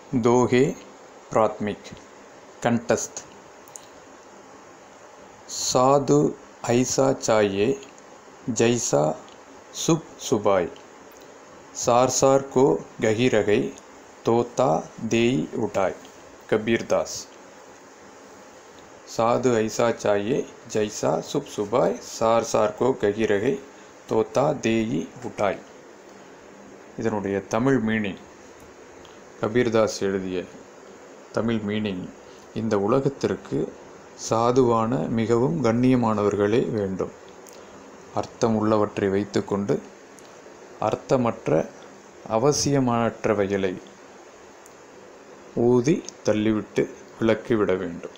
दोहे प्राथमिक कंठस्थ साधु ऐसा चाहिए जैसा सुब सुबाई सार सार को गही रगई तोता देई उठाई कबीरदास சாது ஐசா சாயே ஜைசா சுப் சுபாய் சார் சார் கோ ககிரகை தோத்தா தேயி உட்டாய் இதனுடைய தமிழ் மீனிங் கபீர்தாஸ் எழுதிய தமிழ் மீனிங் இந்த உலகத்திற்கு சாதுவான மிகவும் கண்ணியமானவர்களே வேண்டும் அர்த்தம் உள்ளவற்றை வைத்துக்கொண்டு அர்த்தமற்ற அவசியமற்றவைகளை ஊதி தள்ளிவிட்டு விலக்கிவிட வேண்டும்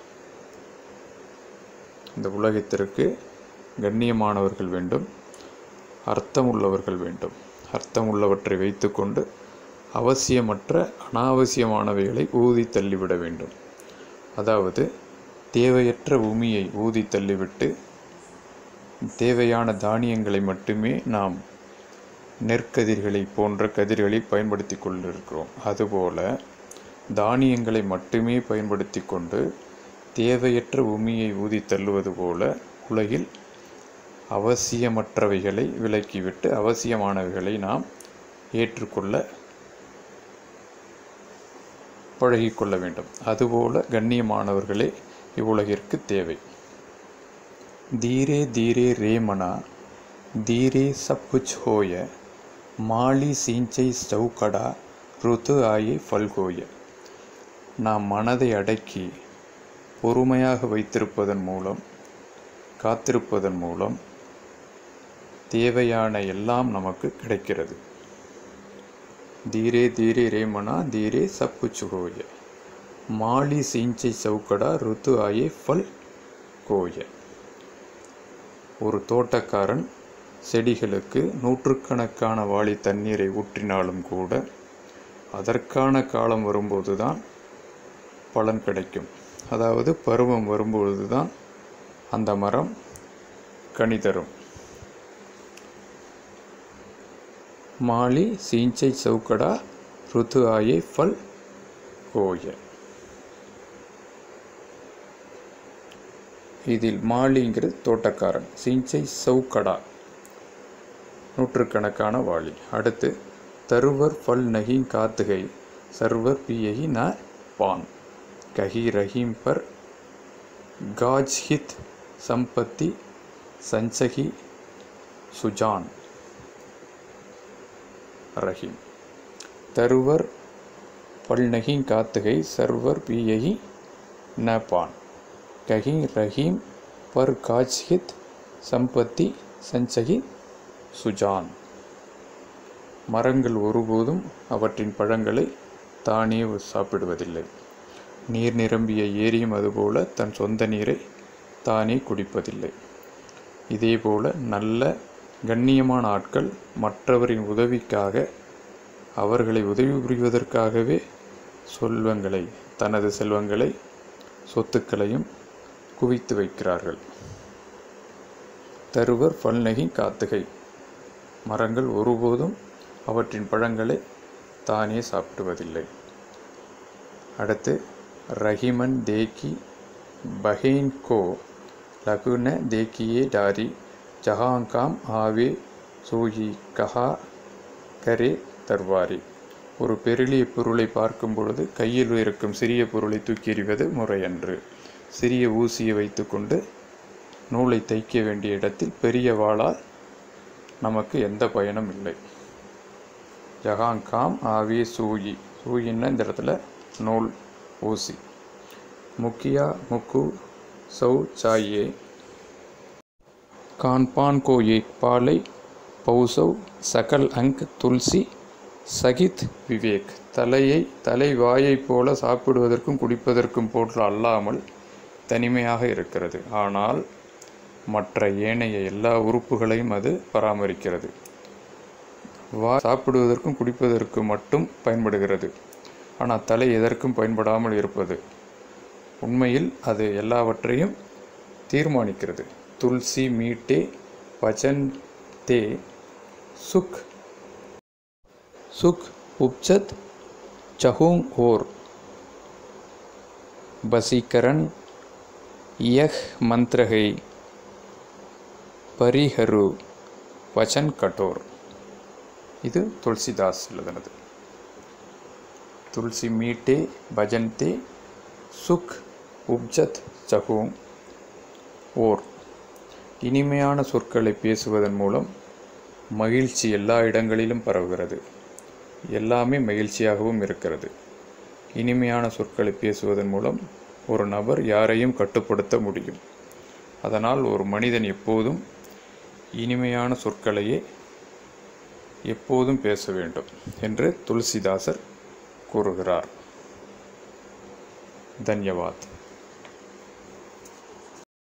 இந்த உலகத்திற்கு கண்ணியமானவர்கள் வேண்டும் அர்த்தமுள்ளவர்கள் வேண்டும் அர்த்தமுள்ளவற்றை வைத்துக்கொண்டு அவசியமற்ற அனாவசியமானவைகளை ஊதி தள்ளிவிட வேண்டும் அதாவது தேவையற்ற உமியை ஊதி தள்ளிவிட்டு தேவையான தானியங்களை மட்டுமே நாம் நெற்கதிர்களை போன்ற கதிர்களை பயன்படுத்தி கொண்டிருக்கிறோம் அதுபோல தானியங்களை மட்டுமே பயன்படுத்தி கொண்டு தேவையற்ற உமியை ஊதி தள்ளுவது போல உலகில் அவசியமற்றவைகளை விலக்கிவிட்டு அவசியமானவைகளை நாம் ஏற்றுக்கொள்ள பழகிக்கொள்ள வேண்டும் அதுபோல கண்ணியமானவர்களே இவ்வுலகிற்கு தேவை தீரே தீரே ரே மனா தீரே சப் குச் ஹோய மாலி சீஞ்சை சவுக்கடா ருத்து ஆயே ஃபல்கோய நாம் மனதை அடக்கி பொறுமையாக வைத்திருப்பதன் மூலம் காத்திருப்பதன் மூலம் தேவையான எல்லாம் நமக்கு கிடைக்கிறது தீரே தீரே ரேமனா தீரே சப் குச் ஹோய மாலி சீஞ்சை சவுக்கடா ருத்து ஆயே ஃபல் கோய ஒரு தோட்டக்காரன் செடிகளுக்கு நூற்றுக்கணக்கான வாளி தண்ணீரை ஊற்றினாலும் கூட அதற்கான காலம் வரும்போது தான் பலன் கிடைக்கும் அதாவது பருவம் வரும்பொழுது தான் அந்த மரம் கனி தரும் மாலி சீஞ்சை சவுக்கடா ருத்து ஆயே ஃபல் கோய இதில் மாலிங்கிறது தோட்டக்காரன் சீஞ்சை சவுக்கடா நூற்றுக்கணக்கான வாளி அடுத்து தருவர் ஃபல் நகி காத்துகை சர்வர் பியகி ந பான் கஹி ரஹீம் பர் காஜ் ஹித் சம்பத்தி சஞ்சகி சுஜான் ரஹீம் தருவர் பல்நகி காத்துகை சர்வர் பியகி ந பான் கஹி ரஹீம் பர் காஜ் ஹித் சம்பத்தி சஞ்சகி சுஜான் மரங்கள் ஒருபோதும் அவற்றின் பழங்களை தானே சாப்பிடுவதில்லை நீர் நிரம்பிய ஏரியும் அதுபோல தன் சொந்த நீரை தானே குடிப்பதில்லை இதேபோல நல்ல கண்ணியமான ஆட்கள் மற்றவரின் உதவிக்காக அவர்களை உதவி புரிவதற்காகவே செல்வங்களை தனது செல்வங்களை சொத்துக்களையும் குவித்து வைக்கிறார்கள் தருவர் பல்நகி காத்துகை மரங்கள் ஒருபோதும் அவற்றின் பழங்களை தானே சாப்பிடுவதில்லை அடுத்து ரஹிமன் தேக்கி பஹேன் கோ லகுன தேக்கியே டாரி ஜஹாங்காம் ஆவே சூயி கஹா கரே தர்வாரி ஒரு பெருளிய பொருளை பார்க்கும் பொழுது கையில் இருக்கும் சிறிய பொருளை தூக்கி எறிவது முறையன்று சிறிய ஊசியை வைத்துக்கொண்டு நூலை தைக்க வேண்டிய இடத்தில் பெரிய வாளால் நமக்கு எந்த பயனும் இல்லை ஜஹாங்காம் ஆவே சூயி சூயின்னா இந்த இடத்துல நூல் ஊசி முக்கியா முக்கு சௌ சாயே கான்பான் கோ ஏக் பாலை பௌசவ் சகல் அங் துளசி சகித் விவேக் தலையை தலை வாயைப் போல சாப்பிடுவதற்கும் குடிப்பதற்கும் போன்று அல்லாமல் தனிமையாக இருக்கிறது ஆனால் மற்ற ஏனைய எல்லா உறுப்புகளையும் அது பராமரிக்கிறது வா சாப்பிடுவதற்கும் குடிப்பதற்கும் மட்டும் பயன்படுகிறது ஆனால் தலை எதற்கும் பயன்படாமல் இருப்பது உண்மையில் அது எல்லாவற்றையும் தீர்மானிக்கிறது துளசி மீட்டே பச்சன் தே சுக் सुख उपजत चहूंग और बसीकरण यह मंत्र है परिहरु वचन कठोर இது துளசிதாஸ் எழுதுனது துளசி மீட்டே பஜன்தே சுக் உப்ஜத் சகூம் ஓர் இனிமையான சொற்களை பேசுவதன் மூலம் மகிழ்ச்சி எல்லா இடங்களிலும் பரவுகிறது எல்லாமே மகிழ்ச்சியாகவும் இருக்கிறது இனிமையான சொற்களை பேசுவதன் மூலம் ஒரு நபர் யாரையும் கட்டுப்படுத்த முடியும் அதனால் ஒரு மனிதன் எப்போதும் இனிமையான சொற்களையே எப்போதும் பேச வேண்டும் என்று துளசிதாசர் கூறுகிறார் தன்யவாத்